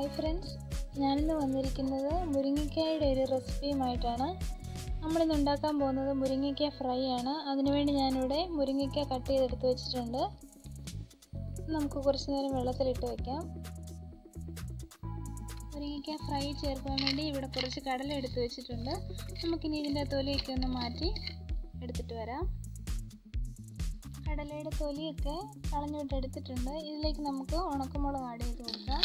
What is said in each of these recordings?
hi friends ഞാനിന്ന് വന്നിരിക്കുന്നത് മുരിങ്ങയ്ക്കായുടെ ഒരു റെസിപ്പിയുമായിട്ടാണ് നമ്മളിന്ന് ഉണ്ടാക്കാൻ പോകുന്നത് മുരിങ്ങയ്ക്ക ഫ്രൈ ആണ് അതിനുവേണ്ടി ഞാനിവിടെ മുരിങ്ങയ്ക്ക കട്ട് ചെയ്തെടുത്ത് വെച്ചിട്ടുണ്ട് നമുക്ക് കുറച്ച് നേരം വെള്ളത്തിലിട്ട് വയ്ക്കാം മുരിങ്ങയ്ക്ക ഫ്രൈ ചേർക്കാൻ വേണ്ടി ഇവിടെ കുറച്ച് കടല എടുത്ത് വെച്ചിട്ടുണ്ട് നമുക്കിനി ഇതിൻ്റെ തൊലിയൊക്കെ ഒന്ന് മാറ്റി എടുത്തിട്ട് വരാം കടലയുടെ തൊലിയൊക്കെ കളഞ്ഞിട്ട് എടുത്തിട്ടുണ്ട് ഇതിലേക്ക് നമുക്ക് ഉണക്കമുളക് ആഡ് ചെയ്ത് കൊടുക്കാം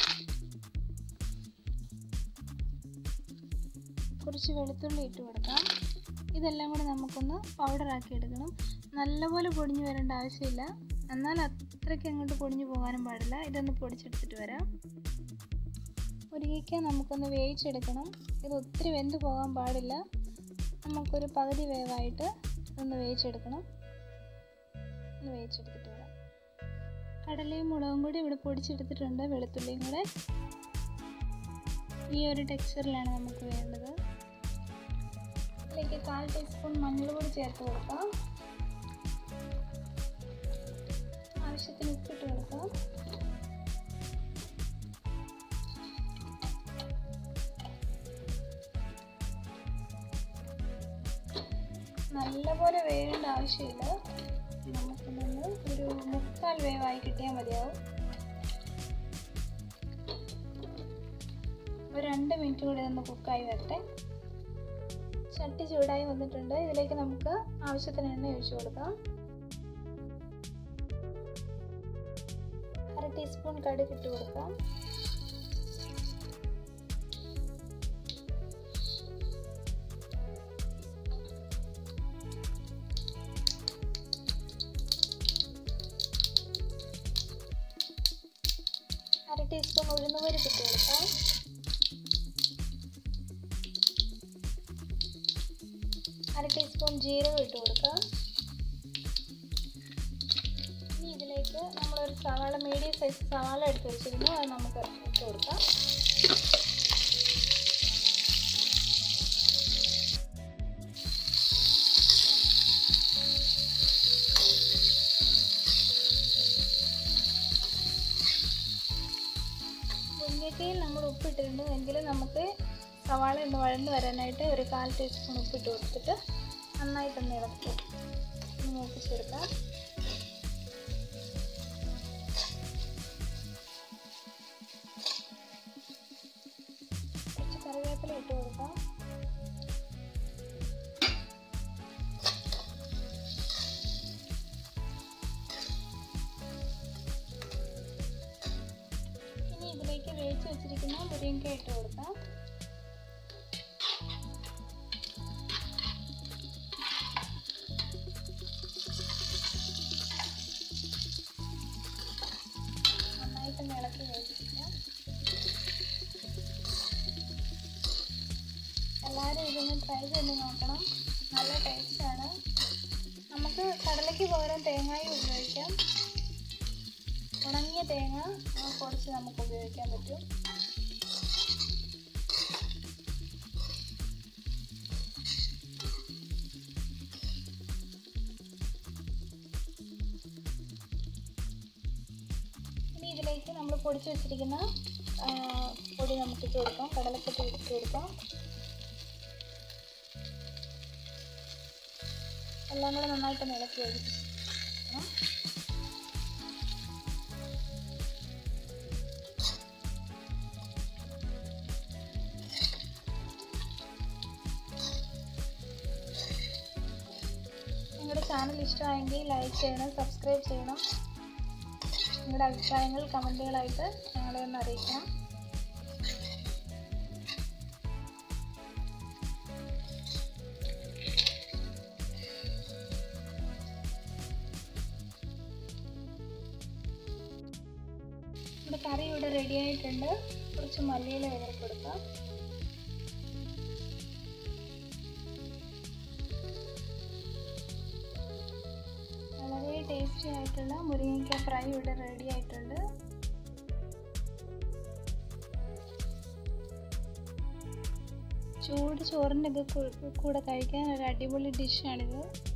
കുറച്ച് വെളുത്തുള്ളി ഇട്ട് കൊടുക്കാം ഇതെല്ലാം കൂടി നമുക്കൊന്ന് പൗഡറാക്കി എടുക്കണം നല്ലപോലെ പൊടിഞ്ഞു വരേണ്ട ആവശ്യമില്ല എന്നാൽ അത്രയ്ക്ക് അങ്ങോട്ട് പൊടിഞ്ഞു പോകാനും പാടില്ല ഇതൊന്ന് പൊടിച്ചെടുത്തിട്ട് വരാം മുരിങ്ങയ്ക്ക നമുക്കൊന്ന് വേവിച്ചെടുക്കണം ഇത് ഒത്തിരി വെന്ത് പോകാൻ പാടില്ല നമുക്കൊരു പകുതി വേവായിട്ട് ഒന്ന് വേവിച്ചെടുക്കണം ഒന്ന് വേവിച്ചെടുത്തിട്ട് വരാം കടലയും മുളകും കൂടി ഇവിടെ പൊടിച്ചെടുത്തിട്ടുണ്ട് വെളുത്തുള്ളിയും കൂടെ ഈ ഒരു ടെക്സ്ചറിലാണ് നമുക്ക് വേണ്ടത് ഇതിലേക്ക് കാൽ ടീസ്പൂൺ മഞ്ഞൾ കൂടി ചേർത്ത് കൊടുക്കാം ആവശ്യത്തിന് ഉപ്പിട്ട് കൊടുക്കാം നല്ലപോലെ വേവേണ്ട ആവശ്യമില്ല നമുക്ക് നിന്ന് ഒരു മുക്കാൽ വേവായി കിട്ടിയാൽ മതിയാവും ഒരു രണ്ട് മിനിറ്റ് കൂടി ഒന്ന് കുക്കായി വരട്ടെ ചട്ടി ചൂടായി വന്നിട്ടുണ്ട് ഇതിലേക്ക് നമുക്ക് ആവശ്യത്തിന് എണ്ണ ഒഴിച്ചു കൊടുക്കാം അര ടീസ്പൂൺ കടുക് ഇട്ട് കൊടുക്കാം അര ടീസ്പൂൺ ഉഴുന്നുപരിപ്പ് ഇട്ട് കൊടുക്കാം അര ടീസ്പൂൺ ജീരകം ഇട്ട് കൊടുക്കാം ഇനി ഇതിലേക്ക് നമ്മളൊരു സവാള മീഡിയം സൈസ് സവാള എടുത്ത് വെച്ചിരുന്നു അത് നമുക്ക് ഇട്ട് കൊടുക്കാം മുരിങ്ങയ്ക്കയിൽ നമ്മൾ ഉപ്പിട്ടിട്ടുണ്ട് എങ്കിലും നമുക്ക് സവാള ഒന്ന് വഴന്ന് വരാനായിട്ട് ഒരു കാൽ ടീസ്പൂൺ ഉപ്പിട്ട് കൊടുത്തിട്ട് നന്നായിട്ടൊന്ന് ഇളക്കി ഒന്ന് മൂപ്പിച്ചെടുക്കാം കുറച്ച് കറിവേപ്പില ഇട്ട് കൊടുക്കാം ഇനി ഇതിലേക്ക് വേവിച്ച് വെച്ചിരിക്കുന്ന മുരിങ്ങ ഇട്ട് കൊടുക്കാം നന്നായിട്ട് ഇളക്കി വേവിപ്പിക്കാം എല്ലാവരും ഇതൊന്ന് ട്രൈ ചെയ്ത് നോക്കണം നല്ല ടേസ്റ്റാണ് നമുക്ക് കടലയ്ക്ക് പകരം തേങ്ങായും ഉപയോഗിക്കാം ഉണങ്ങിയ തേങ്ങ പൊടിച്ച് നമുക്ക് ഉപയോഗിക്കാൻ പറ്റും ഇനി ഇതിലേക്ക് നമ്മൾ പൊടിച്ച് വെച്ചിരിക്കുന്ന പൊടി നമുക്ക് ഇട്ട് കൊടുക്കാം കടലപ്പൊടി ഇട്ട് കൊടുക്കാം എല്ലാം കൂടെ നന്നായിട്ട് ഇളക്കി ഒഴിക്കണം നിങ്ങളുടെ ചാനൽ ഇഷ്ടമായെങ്കിൽ ലൈക്ക് ചെയ്യണം സബ്സ്ക്രൈബ് ചെയ്യണം നിങ്ങളുടെ അഭിപ്രായങ്ങൾ കമൻറ്റുകളായിട്ട് ഞങ്ങളെ ഒന്ന് അറിയിക്കണം നമ്മുടെ കറി ഇവിടെ റെഡി ആയിട്ടുണ്ട് കുറച്ച് മല്ലിയില വിതറി കൊടുക്കാം വളരെ ടേസ്റ്റി ആയിട്ടുള്ള മുരിങ്ങയ്ക്ക ഫ്രൈ ഇവിടെ റെഡി ആയിട്ടുണ്ട് ചൂട് ചോറിൻ്റെ ഒക്കെ കൂടെ കഴിക്കാൻ ഒരു അടിപൊളി ഡിഷാണിത്